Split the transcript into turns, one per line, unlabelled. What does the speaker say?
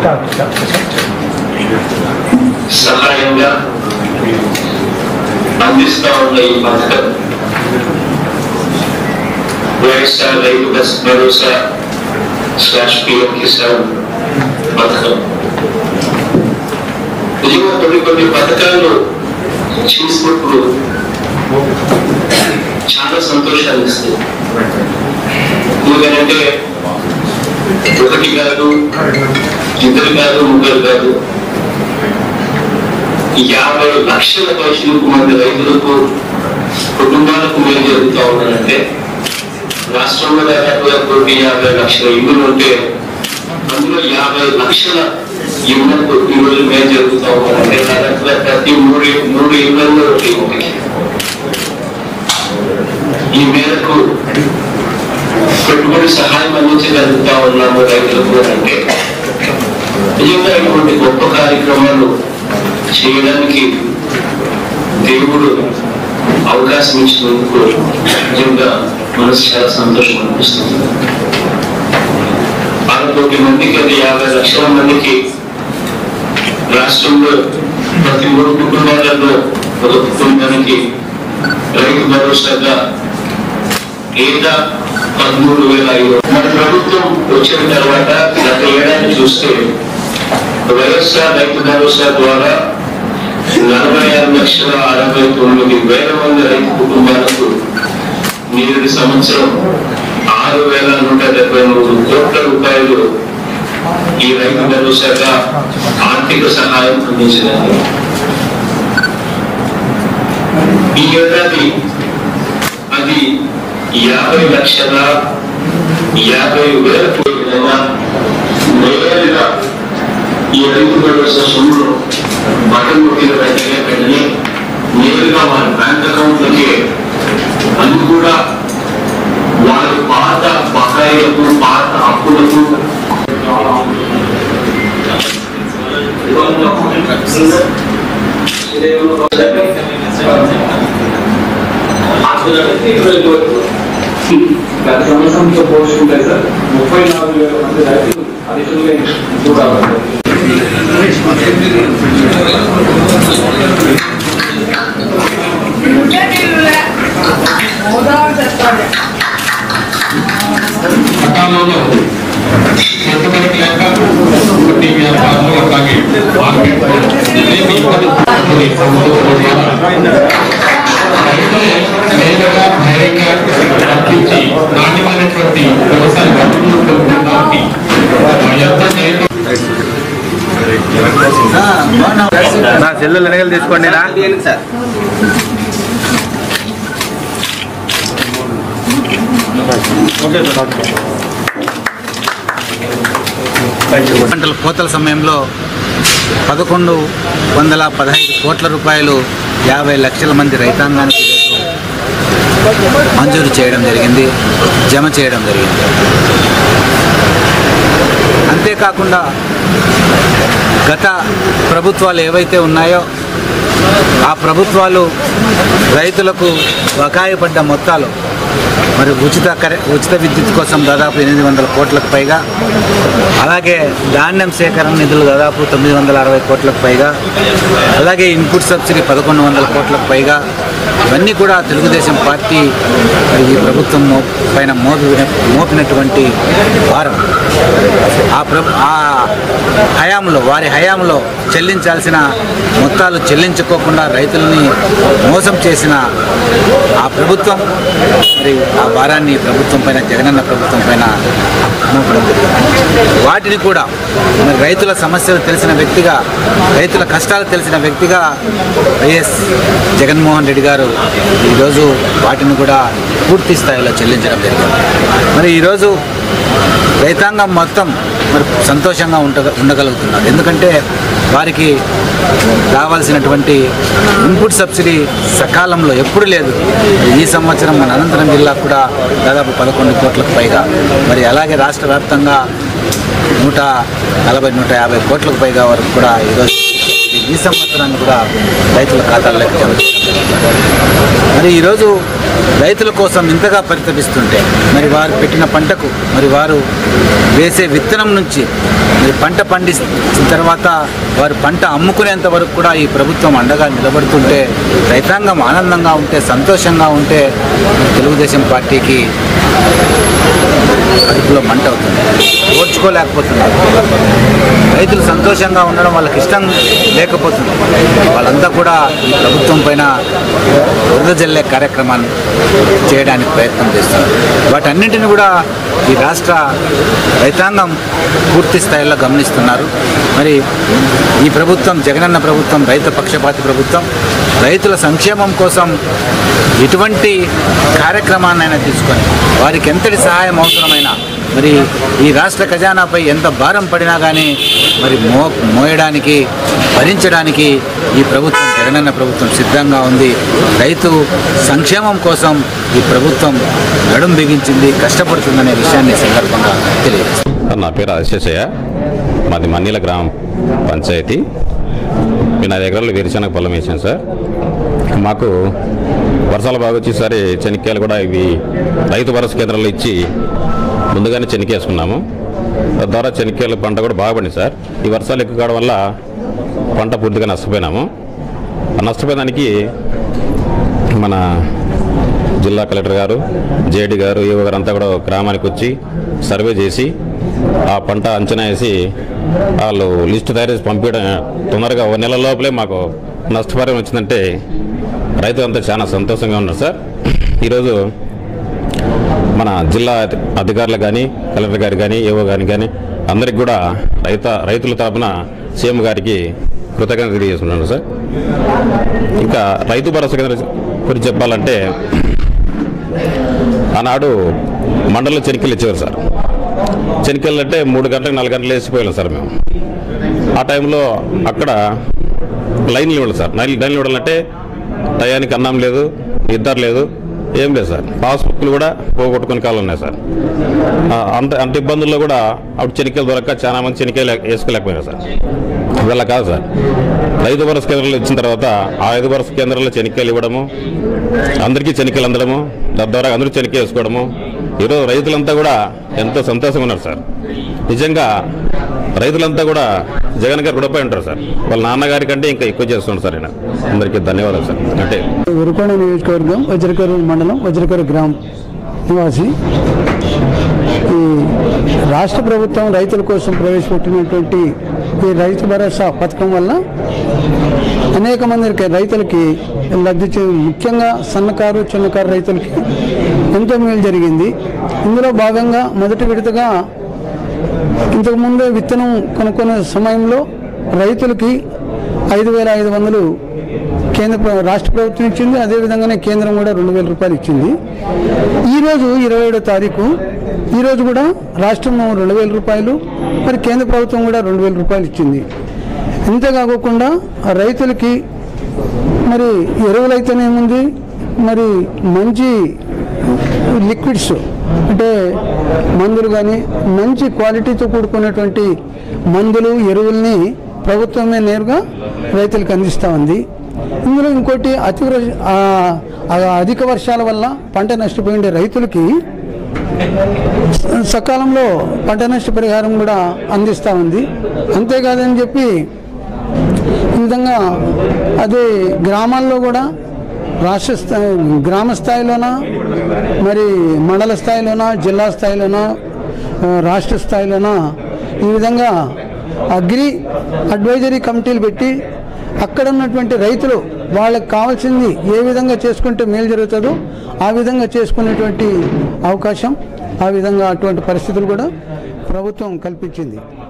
సహాయంగా అందిస్తా ఉన్న ఈ పథకం వైఎస్ఆర్ రైతు బస్ భరోసా స్లాష్ పిఎం కిసాన్ పథకం నిజంగా కొన్ని కొన్ని పథకాలు చూసినప్పుడు చాలా సంతోషాన్ని ఇస్తుంది ఎందుకంటే ఒకటి కాదు ఇద్దరు కాదు ముగ్గురు కాదు యాభై లక్షల పైసలకు మంది రైతులకు కుటుంబాలకు మేలు జరుగుతూ ఉన్నారంటే రాష్ట్రంలో దాదాపుగా కోటి యాభై లక్షల ఇల్లులు ఉంటే అందులో యాభై లక్షల ఇళ్లకు ఈరోజు మేలు జరుగుతూ ఉన్నారంటే దాదాపుగా ప్రతి మూడు మూడు ఇళ్లలో ఒకటి ఒకటి ఈ మేరకు పెట్టుబడి సహాయం అందించగలుగుతా ఉన్నాము రైతులకు అంటే నిజంగా ఇటువంటి గొప్ప కార్యక్రమాలు చేయడానికి దేవుడు అవకాశం ఇచ్చినందుకు నిజంగా మనసు చాలా సంతోషం అనిపిస్తుంది ఆరు కోటి మందికి అది యాభై లక్షల మందికి రాష్ట్రంలో ప్రతి మూడు కుటుంబాలలో ఒక కుటుంబానికి రైతు భరోసాగా లేదా పదమూడు వేల ఐదు మన ప్రభుత్వం వచ్చిన తర్వాత గత ఏడాది చూస్తే వైఎస్ఆర్ రైతు భరోసా ద్వారా నలభై ఆరు లక్షల అరవై తొమ్మిది వేల మంది రైతు కుటుంబాలకు నేటి సంవత్సరం ఆరు వేల నూట డెబ్బై మూడు కోట్ల రూపాయలు ఈ రైతు భరోసాగా ఆర్థిక సహాయం అందించినది ఈ ఏడాది అది యాభై లక్షల యాభై వేల కోట్ల నేరుగా ఈ రైతు భరోసా సొమ్ములు బటన్ నొక్కిన వెంటనే వెంటనే నేరుగా వారి బ్యాంక్ అకౌంట్లకి అది కూడా వారి పాత బకాయిలకు పాత అప్పులకు
గత సంవత్సరంతో పోల్చుకుంటే సార్ ముప్పై నాలుగు వేల మంది రైతులు అధికంగా కూడా
సకాలంలో పెట్టుబడికి లేక ఒకటి వ్యాపారంలో అట్లాగే మార్కెట్ అనేక ఇబ్బందులు పడుతుంది ప్రభుత్వం ద్వారా రైతులు నేరుగా ధైర్యంగా రప్పించి నాణ్యమైనటువంటి వ్యవసాయ వనరులు పొందడానికి మా యొక్క నేరు
నా సెల్లు వెనకలు తీసుకోండి నా
పంటల కోతల సమయంలో పదకొండు వందల పదహైదు కోట్ల రూపాయలు యాభై లక్షల మంది రైతాంగానికి ఈరోజు మంజూరు చేయడం జరిగింది జమ చేయడం జరిగింది అంతేకాకుండా గత ప్రభుత్వాలు ఏవైతే ఉన్నాయో ఆ ప్రభుత్వాలు రైతులకు బకాయి పడ్డ మొత్తాలు మరి ఉచిత కరె ఉచిత విద్యుత్ కోసం దాదాపు ఎనిమిది వందల కోట్లకు పైగా అలాగే ధాన్యం సేకరణ నిధులు దాదాపు తొమ్మిది వందల అరవై కోట్లకు పైగా అలాగే ఇన్పుట్ సబ్సిడీ పదకొండు వందల కోట్లకు పైగా ఇవన్నీ కూడా తెలుగుదేశం పార్టీ మరి ఈ ప్రభుత్వం మో- పైన మోపి మోపినటువంటి భారం ఆ ప్రభు ఆ హయాంలో వారి హయాంలో చెల్లించాల్సిన మొత్తాలు చెల్లించుకోకుండా రైతులని మోసం చేసిన ఆ ప్రభుత్వం మరి ఆ భారాన్ని ప్రభుత్వం పైన జగనన్న ప్రభుత్వం పైన మోపడం జరిగింది వాటిని కూడా మరి రైతుల సమస్యలు తెలిసిన వ్యక్తిగా రైతుల కష్టాలు తెలిసిన వ్యక్తిగా వైఎస్ జగన్మోహన్ రెడ్డి గారు ఈరోజు వాటిని కూడా పూర్తి స్థాయిలో చెల్లించడం జరిగింది మరి ఈరోజు రైతాంగం మొత్తం మరి సంతోషంగా ఉంట ఉండగలుగుతున్నారు ఎందుకంటే వారికి రావాల్సినటువంటి ఇన్పుట్ సబ్సిడీ సకాలంలో ఎప్పుడు లేదు ఈ సంవత్సరం మన అనంతరం జిల్లా కూడా దాదాపు పదకొండు కోట్లకు పైగా మరి అలాగే రాష్ట్ర వ్యాప్తంగా నూట నలభై నూట యాభై కోట్లకు పైగా వరకు కూడా ఈరోజు సబ్సిడీ ఈ సంవత్సరాన్ని కూడా రైతుల ఖాతాల్లోకి జమ చేశారు. మరి ఈరోజు రైతుల కోసం ఇంతగా పరితపిస్తుంటే మరి వారు పెట్టిన పంటకు మరి వారు వేసే విత్తనం నుంచి మరి పంట పండిస్తున్న తర్వాత వారు పంట అమ్ముకునేంత వరకు కూడా ఈ ప్రభుత్వం అండగా నిలబడుతుంటే రైతాంగం ఆనందంగా ఉంటే సంతోషంగా ఉంటే తెలుగుదేశం పార్టీకి కడుపులో మంట అవుతుంది ఓర్చుకోలేకపోతున్నారు రైతులు సంతోషంగా ఉండడం వాళ్ళకి ఇష్టం లేకపోతుంది వాళ్ళంతా కూడా ఈ ప్రభుత్వం పైన వరద జల్లే కార్యక్రమాన్ని చేయడానికి ప్రయత్నం చేస్తున్నారు వాటన్నింటిని కూడా ఈ రాష్ట్ర రైతాంగం పూర్తి స్థాయిలో గమనిస్తున్నారు మరి ఈ ప్రభుత్వం జగనన్న ప్రభుత్వం రైతు పక్షపాతి ప్రభుత్వం రైతుల సంక్షేమం కోసం ఎటువంటి కార్యక్రమాన్నైనా తీసుకొని వారికి ఎంతటి సహాయం అవసరమైనా మరి ఈ రాష్ట్ర ఖజానాపై ఎంత భారం పడినా కానీ మరి మో మోయడానికి భరించడానికి ఈ ప్రభుత్వం జగనన్న ప్రభుత్వం సిద్ధంగా ఉంది రైతు సంక్షేమం కోసం ఈ ప్రభుత్వం నడుం బిగించింది కష్టపడుతుందనే విషయాన్ని ఈ సందర్భంగా తెలియజేస్తుంది
నా పేరు అశేషయ్య మాది మన్నీల గ్రామ పంచాయతీ నేను ఐదు ఎకరాలు వేరుశనగ పొలం వేసాను సార్ మాకు వర్షాలు బాగా వచ్చేసరి చెనిక్కాయలు కూడా ఇవి రైతు భరోసా కేంద్రాల్లో ఇచ్చి ముందుగానే చెనిక్కేసుకున్నాము తద్వారా చెనిక్కాయల పంట కూడా బాగా పండింది సార్ ఈ వర్షాలు ఎక్కువ కావడం వల్ల పంట పూర్తిగా నష్టపోయినాము ఆ నష్టపోయేదానికి మన జిల్లా కలెక్టర్ గారు జేడి గారు ఈవో గారు అంతా కూడా గ్రామానికి వచ్చి సర్వే చేసి ఆ పంట అంచనా వేసి వాళ్ళు లిస్ట్ తయారు చేసి పంపించడం తొందరగా ఒక నెల లోపలే మాకు నష్టపరిహారం వచ్చిందంటే రైతులు అంతా చాలా సంతోషంగా ఉన్నారు సార్ ఈరోజు మన జిల్లా అధి- అధికారులు కానీ కలెక్టర్ గారు కానీ ఏవో గారిని కానీ అందరికి కూడా రైత రైతుల తరపున సీఎం గారికి కృతజ్ఞత తెలియజేస్తున్నాను సార్ ఇంకా రైతు భరోసా కేంద్రం గురించి చెప్పాలంటే ఆనాడు మండలంలో చెనికలు ఇచ్చేవారు సార్ చెనికలు అంటే మూడు గంటలకు నాలుగు గంటలు వేసిపోయాం సార్ మేము ఆ టైంలో అక్కడ లైన్లు ఇవ్వాలి సార్ లైన్ లైన్లు ఇవ్వాలంటే టయానికి అన్నం లేదు నిద్ర లేదు ఏం లేదు సార్ పాస్బుక్లు కూడా పోగొట్టుకునే కాలం ఉన్నాయి సార్ ఆ, అంత అంత ఇబ్బందుల్లో కూడా అప్పుడు చెనికలు దొరక్క చాలా మంది చెనికాయలు వేసుకోలేకపోయారు సార్ ఇవాళ కాదు సార్ రైతు భరోసా కేంద్రాలు ఇచ్చిన తర్వాత ఆ ఐదు భరోసా కేంద్రాల్లో చెనిక్కాయలు ఇవ్వడము అందరికీ చెనిక్కాయలు అందడము తద్వారా అందరూ చెనిక్కాయ వేసుకోవడము ఈరోజు రైతులంతా కూడా ఎంతో సంతోషంగా ఉన్నారు సార్ నిజంగా రైతులంతా కూడా జగన్ గారు రుణపై ఉంటారు సార్ వాళ్ళ నాన్నగారి కంటే ఇంకా ఎక్కువ చేస్తున్నారు సార్ ఆయన అందరికీ ధన్యవాదాలు సార్ అంటే
ఉరుకొండ నియోజకవర్గం వజ్రకరు మండలం వజ్రకరు గ్రామం నివాసి ఈ రాష్ట్ర ప్రభుత్వం రైతుల కోసం ప్రవేశపెట్టినటువంటి ఈ రైతు భరోసా పథకం వల్ల అనేక మంది రైతులకి లబ్ధి చే ముఖ్యంగా సన్నకారు చిన్నకారు రైతులకి ఎంతో మేలు జరిగింది ఇందులో భాగంగా మొదటి విడతగా ఇంతకుముందే విత్తనం కొనుక్కునే సమయంలో రైతులకి ఐదు వేల ఐదు వందలు కేంద్ర ప్ర- రాష్ట్ర ప్రభుత్వం ఇచ్చింది అదేవిధంగానే కేంద్రం కూడా రెండు వేల రూపాయలు ఇచ్చింది ఈరోజు ఇరవై ఏడో తారీఖు ఈరోజు కూడా రాష్ట్రం రెండు వేల రూపాయలు మరి కేంద్ర ప్రభుత్వం కూడా రెండు వేల రూపాయలు ఇచ్చింది ఇంతే కాకుండా ఆ రైతులకి మరి ఎరువులైతేనేముంది మరి మంచి లిక్విడ్స్ అంటే మందులు కానీ మంచి క్వాలిటీతో కూడుకున్నటువంటి మందులు ఎరువుల్ని ప్రభుత్వమే నేరుగా రైతులకు అందిస్తూ ఉంది ఇందులో ఇంకోటి అతి వర- ఆ, ఆ అధిక వర్షాల వల్ల పంట నష్టపోయిండే రైతులకి సకాలంలో పంట నష్ట పరిహారం కూడా అందిస్తూ ఉంది అంతేకాదని చెప్పి ఈ విధంగా అదే గ్రామాల్లో కూడా రాష్ట్ర స్థాయి గ్రామ స్థాయిలోన మరి మండల స్థాయిలోన జిల్లా స్థాయిలోన ఆ, రాష్ట్ర స్థాయిలోన ఈ విధంగా అగ్రి అడ్వైజరీ కమిటీలు పెట్టి అక్కడ ఉన్నటువంటి రైతులు వాళ్ళకి కావాల్సింది ఏ విధంగా చేసుకుంటే మేలు జరుగుతుందో ఆ విధంగా చేసుకునేటువంటి అవకాశం ఆ విధంగా అటువంటి పరిస్థితులు కూడా ప్రభుత్వం కల్పించింది